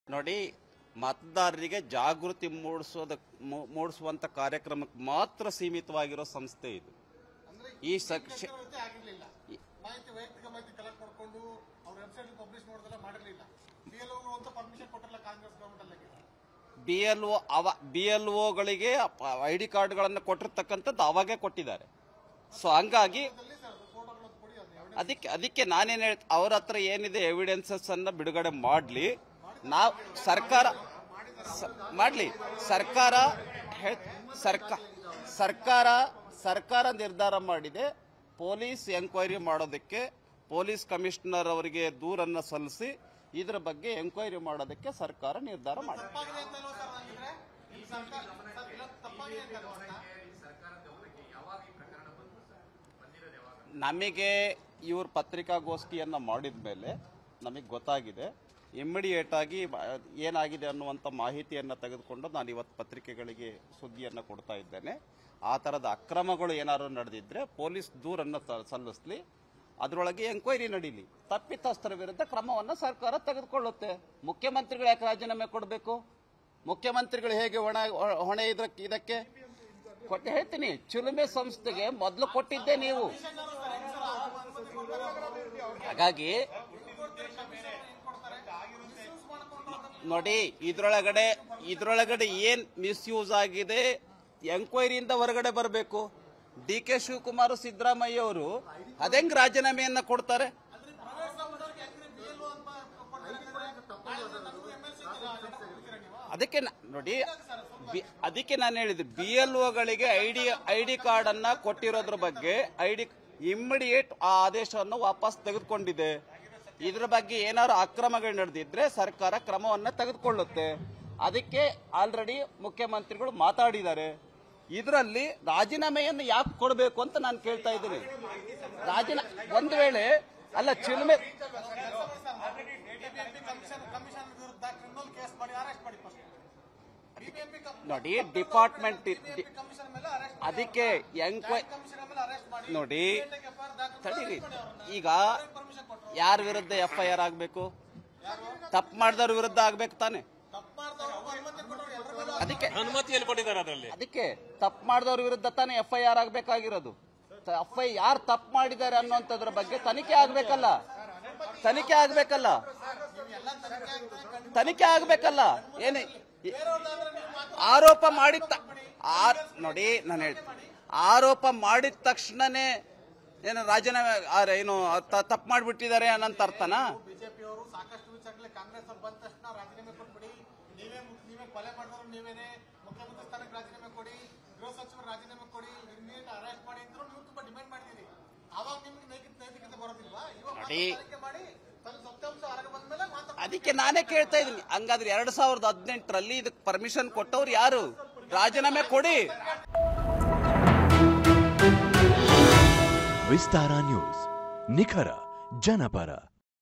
ನೋಡಿ ಮತದಾರರಿಗೆ ಜಾಗೃತಿ ಮೂಡಿಸೋದ ಮೂ- ಮೂಡಿಸುವಂತ ಕಾರ್ಯಕ್ರಮಕ್ಕೆ ಮಾತ್ರ ಸೀಮಿತವಾಗಿರೋ ಸಂಸ್ಥೆ ಇದು ಈ ಸಕ್ಷ ಆಗಿರ್ಲಿಲ್ಲ ಮಾಹಿತಿ ವೈಯಕ್ತಿಕ ಮಾಹಿತಿ ಕಲೆಕ್ಟ್ ಮಾಡ್ಕೊಂಡು ಅವ್ರ ವೆಬ್ಸೈಟ್ ಪಬ್ಲಿಷ್ ಮಾಡೋದೆಲ್ಲ ಮಾಡಿರ್ಲಿಲ್ಲ ಬಿ ಎಲ್ ಅಂತ ಪರ್ಮಿಷನ್ ಕೊಟ್ಟಿಲ್ಲ ಕಾಂಗ್ರೆಸ್ ಗವರ್ಮೆಂಟ್ ಅಲ್ಲಿ ಬಿ ಎಲ್ ಒ ಅವ ಬಿ ಎಲ್ ಒಗಳಿಗೆ ಐ ಡಿ ಕಾರ್ಡ್ಗಳನ್ನು ಕೊಟ್ಟಿರ್ತಕ್ಕಂಥದ್ದು ಅವಾಗೇ ಕೊಟ್ಟಿದ್ದಾರೆ ಸೊ ಹಂಗಾಗಿ ಫೋಟೋಗಳು ಕೊಡಿ ಅದು ಅದಕ್ಕೆ ಅದಕ್ಕೆ ನಾನೇನ್ ಹೇಳ್ತ ಅವ್ರ ಹತ್ರ ಏನಿದೆ ಎವಿಡೆನ್ಸಸ್ ಅನ್ನ ಬಿಡುಗಡೆ ಮಾಡ್ಲಿ ನಾವು ಸರ್ಕಾರ ಸ- ಮಾಡ್ಲಿ ಸರ್ಕಾರ ಹೇಳ್- ಸರ್ಕ- ಸರ್ಕಾರ ಸರ್ಕಾರ ನಿರ್ಧಾರ ಮಾಡಿದೆ ಪೊಲೀಸ್ ಎಂಕ್ವೈರಿ ಮಾಡೋದಕ್ಕೆ ಪೊಲೀಸ್ ಕಮಿಷನರ್ ಅವರಿಗೆ ದೂರನ್ನ ಸಲ್ಲಿಸಿ ಇದರ ಬಗ್ಗೆ ಎಂಕ್ವೈರಿ ಮಾಡೋದಕ್ಕೆ ಸರ್ಕಾರ ನಿರ್ಧಾರ ಮಾಡಿದೆ ತಪ್ಪಾಗಿದೆ ಅಂತ ಅಲ್ವಾ ಸರ್ ಹಂಗಿದ್ರೆ ಇಲ್ಲಿ ಸರ್ಕಾರ ಸರ್, ಇಲ್ಲ ತಪ್ಪಾಗಿದೆ ಅಂತ ಅಲ್ವಾ ಅಂತ? ನಮಗೆ ಇವ್ರ ಪತ್ರಿಕಾಗೋಷ್ಠಿಯನ್ನ ಮಾಡಿದ ಮೇಲೆ ನಮಗೆ ಗೊತ್ತಾಗಿದೆ ಇಮ್ಮಿಡಿಯೇಟ್ ಆಗಿ ಬ- ಏನಾಗಿದೆ ಅನ್ನುವಂಥ ಮಾಹಿತಿಯನ್ನು ತೆಗೆದುಕೊಂಡು ನಾನು ಇವತ್ತು ಪತ್ರಿಕೆಗಳಿಗೆ ಸುದ್ದಿಯನ್ನು ಕೊಡ್ತಾ ಇದ್ದೇನೆ ಆ ಥರದ ಅಕ್ರಮಗಳು ಏನಾದ್ರು ನಡೆದಿದ್ರೆ ಪೊಲೀಸ್ ದೂರನ್ನು ತ- ಸಲ್ಲಿಸ್ಲಿ ಅದರೊಳಗೆ ಎಂಕ್ವೈರಿ ನಡೀಲಿ ತಪ್ಪಿತಸ್ಥರ ವಿರುದ್ಧ ಕ್ರಮವನ್ನು ಸರ್ಕಾರ ತೆಗೆದುಕೊಳ್ಳುತ್ತೆ ಮುಖ್ಯಮಂತ್ರಿಗಳು ಯಾಕೆ ರಾಜೀನಾಮೆ ಕೊಡಬೇಕು ಮುಖ್ಯಮಂತ್ರಿಗಳು ಹೇಗೆ ಹೊಣೆ ಹೊಣೆ ಇದಕ್ಕೆ ಇದಕ್ಕೆ ಕೊಟ್ಟು ಹೇಳ್ತೀನಿ ಚಿಲುಮೆ ಸಂಸ್ಥೆಗೆ ಮೊದಲು ಕೊಟ್ಟಿದ್ದೆ ನೀವು ಹಾಗಾಗಿ ನೋಡಿ ಇದ್ರೊಳಗಡೆ ಇದ್ರೊಳಗಡೆ ಏನ್ ಮಿಸ್ಯೂಸ್ ಆಗಿದೆ ಎಂಕ್ವೈರಿಯಿಂದ ಹೊರಗಡೆ ಬರಬೇಕು ಡಿ ಕೆ ಶಿವಕುಮಾರ್ ಸಿದ್ದರಾಮಯ್ಯ ಅವರು ಅದೆಂಗ್ ರಾಜೀನಾಮೆಯನ್ನ ಕೊಡ್ತಾರೆ ಅದಕ್ಕೆ ನಾ- ನೋಡಿ ಬಿ- ಅದಕ್ಕೆ ನಾನು ಹೇಳಿದೆ ಬಿ ಎಲ್ ಒಗಳಿಗೆ ಐಡಿ ಐಡಿ ಕಾರ್ಡ್ ಅನ್ನ ಕೊಟ್ಟಿರೋದ್ರ ಬಗ್ಗೆ ಐಡಿ ಇಮ್ಮಿಡಿಯೇಟ್ ಆ ಆದೇಶವನ್ನು ವಾಪಸ್ ತೆಗೆದುಕೊಂಡಿದೆ ಇದ್ರ ಬಗ್ಗೆ ಏನಾದ್ರು ಅಕ್ರಮಗಳು ನಡೆದಿದ್ರೆ ಸರ್ಕಾರ ಕ್ರಮವನ್ನ ತೆಗೆದುಕೊಳ್ಳುತ್ತೆ ಅದಕ್ಕೆ ಆಲ್ರೆಡಿ ಮುಖ್ಯಮಂತ್ರಿಗಳು ಮಾತಾಡಿದ್ದಾರೆ ಇದರಲ್ಲಿ ರಾಜೀನಾಮೆಯನ್ನು ಯಾಕೆ ಕೊಡಬೇಕು ಅಂತ ನಾನು ಕೇಳ್ತಾ ಇದ್ದೀನಿ ರಾಜೀನಾ ಒಂದು ವೇಳೆ ಅಲ್ಲ ಚಿಲುಮೆ ಬಿಬಿಎಂಪಿ ಕಮಿಷನ್ ಕಮಿಷನ್ ವಿರುದ್ಧ ಕ್ರಿಮಿನಲ್ ಕೇಸ್ ಮಾಡಿ ಅರೆಸ್ಟ್ ಮಾಡಿ ಫಸ್ಟ್ ಬಿಬಿಎಂಪಿ ನೋಡಿ ಡಿಪಾರ್ಟ್ಮೆಂಟ್ ಕಮಿಷನ್ ಮೇಲೆ ಅರೆಸ್ಟ್ ಅದಕ್ಕೆ ಎಂಕ್ವೈ ಕಮಿಷನ್ ಮೇಲೆ ಅರೆಸ್ಟ್ ಮಾಡಿ ನೋಡಿ ಎಫ್ಐಆರ್ ದಾಖಲು ತಡೀರಿ ಈಗ ಪರ್ಮಿಷನ್ ಕೊಟ್ಟರು ಯಾರ ವಿರುದ್ಧ ಎಫ್ ಐ ಆರ್ ಆಗ್ಬೇಕು ತಪ್ಪು ಮಾಡಿದವ್ರ ವಿರುದ್ಧ ಆಗ್ಬೇಕು ತಾನೆ ತಪ್ಪು ಮಾಡಿದವರು ಅನುಮತಿ ಕೊಟ್ಟರು ಎಲ್ಲರ ಮೇಲೂ ಅದಕ್ಕೆ ಅನುಮತಿಯಲ್ಲಿ ಕೊಟ್ಟಿದ್ದಾರೆ ಅದರಲ್ಲಿ ಅದಕ್ಕೆ ತಪ್ಪು ಮಾಡಿದವ್ರ ವಿರುದ್ಧ ತಾನೇ ಎಫ್ ಐ ಆರ್ ಆಗ್ಬೇಕಾಗಿರೋದು ಎಫ್ ಐ ಯಾರು ತಪ್ಪು ಮಾಡಿದ್ದಾರೆ ಅನ್ನುವಂಥದ್ರ ಬಗ್ಗೆ ತನಿಖೆ ಆಗ್ಬೇಕಲ್ಲ ತನಿಖೆ ಆಗ್ಬೇಕಲ್ಲ ತನಿಖೆ ಆಗ್ಬೇಕಲ್ಲ ಏನೇ ಈ- ಆರೋಪ ಮಾಡಿದ ತ- ಆ- ನೋಡಿ ನಾನು ಹೇಳ್ತೀನಿ ಆರೋಪ ಮಾಡಿದ ತಕ್ಷಣನೇ ಏನು ರಾಜೀನಾಮೆ ಆ, ಏನು ತಪ್ಪು ಮಾಡಿಬಿಟ್ಟಿದ್ದಾರೆ ಅನ್ನಂತ ಅರ್ಥನಾ ಬಿಜೆಪಿ ಅವರು ಸಾಕಷ್ಟು ವಿಚಾರಗಳಲ್ಲಿ ಕಾಂಗ್ರೆಸ್ ಅವ್ರು ಬಂದ ತಕ್ಷಣ ರಾಜೀನಾಮೆ ಕೊಟ್ಬಿಡಿ ನೀವೇ ಮು- ನೀವೇ ಕೊಲೆ ಮಾಡಿದವರು ನೀವೇನೆ ಮುಖ್ಯಮಂತ್ರಿ ಸ್ಥಾನಕ್ಕೆ ರಾಜೀನಾಮೆ ಕೊಡಿ ಗೃಹ ಸಚಿವರು ರಾಜೀನಾಮೆ ಕೊಡಿ ಇಮ್ಮಿಡಿಯೇಟ್ ಅರೆಸ್ಟ್ ಮಾಡಿ ಅಂತ ನೀವು ತುಂಬಾ ಡಿಮ್ಯಾಂಡ್ ಮಾಡಿದ್ದೀರಿ ಅವಾಗ ನಿಮ್ಗೆ ನೈತಿಕ ನೈತಿಕತೆ ಬರೋದಿಲ್ವಾ ಇವಾಗ ಮಾತ್ರ ನೋಡಿ. ತನಿಖೆ ಮಾಡಿ ತನ್ನ ಸತ್ಯಾಂಶ ಹೊರಗೆ ಬಂದ ಮೇಲೆ ಮಾತ್ರ ಅದಕ್ಕೆ ನಾನೇ ಕೇಳ್ತಾ ಇದ್ದೀನಿ ಹಂಗಾದ್ರೆ ಎರಡ್ ಸಾವಿರದ ಹದಿನೆಂಟರಲ್ಲಿ ಇದಕ್ಕೆ ಪರ್ಮಿಷನ್ ಕೊಟ್ಟವ್ರು ಯಾರು ರಾಜೀನಾಮೆ ಕೊಡಿ ವಿಸ್ತಾರ ನ್ಯೂಸ್ ನಿಖರ ಜನಪರ